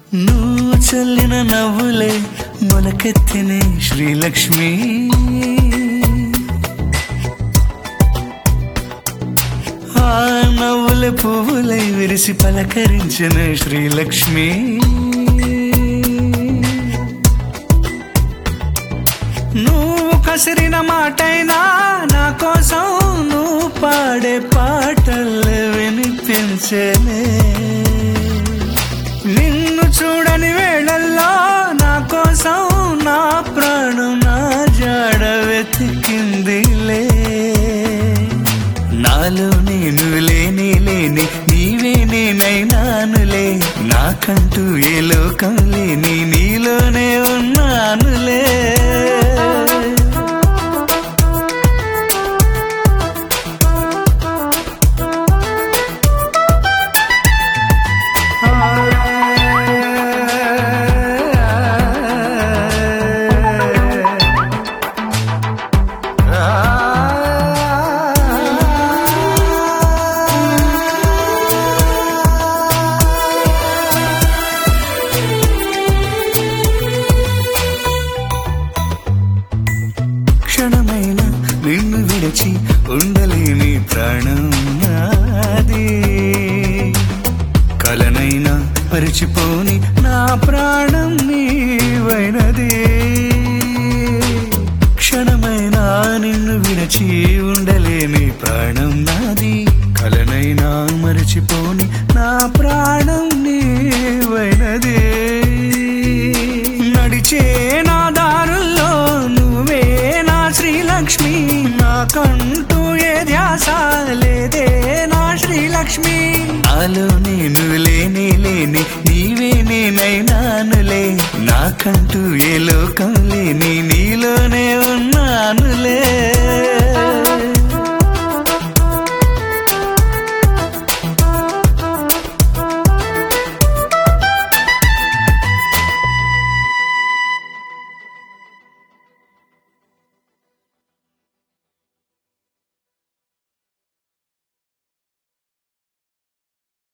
నువ్వు చల్లిన నవ్వులే మొలకెత్తినే శ్రీలక్ష్మి ఆ నవ్వులే పువ్వులై విరిసి పలకరించిన శ్రీలక్ష్మి నువ్వు కసిరిన మాటైనా నా కోసం నువ్వు పాడే పాటలు వినిపించలే నిన్ను చూడని వేళల్లో నా కోసం నా ప్రాణం నా జాడ వెతికిందిలే నాలో నేను లేని లేని నీవే నేనైనానులే నాకంటూ ఏ లోకం లేని నీలోనే ఉన్నానులే క్షణమైన నిన్ను విడిచి ఉండలేని ప్రాణం నాది కలనైనా పరిచిపోని నా ప్రాణం నీవైనది క్షణమైనా నిన్ను విడిచి ఉండలేని ప్రాణం నాది కలనైనా మరచిపోని నా ప్రాణం నీవైనది నడిచే నా దారుల్లో నువ్వే నా శ్రీలక్ష్మి నాకంటూ ఏ ధ్యాస లేదే నా శ్రీలక్ష్మి నాలో నేను లేని లేని నీవే నేనైనానులే నాకంటూ ఏ లోకం లేని నీలోనే ఉన్నానులే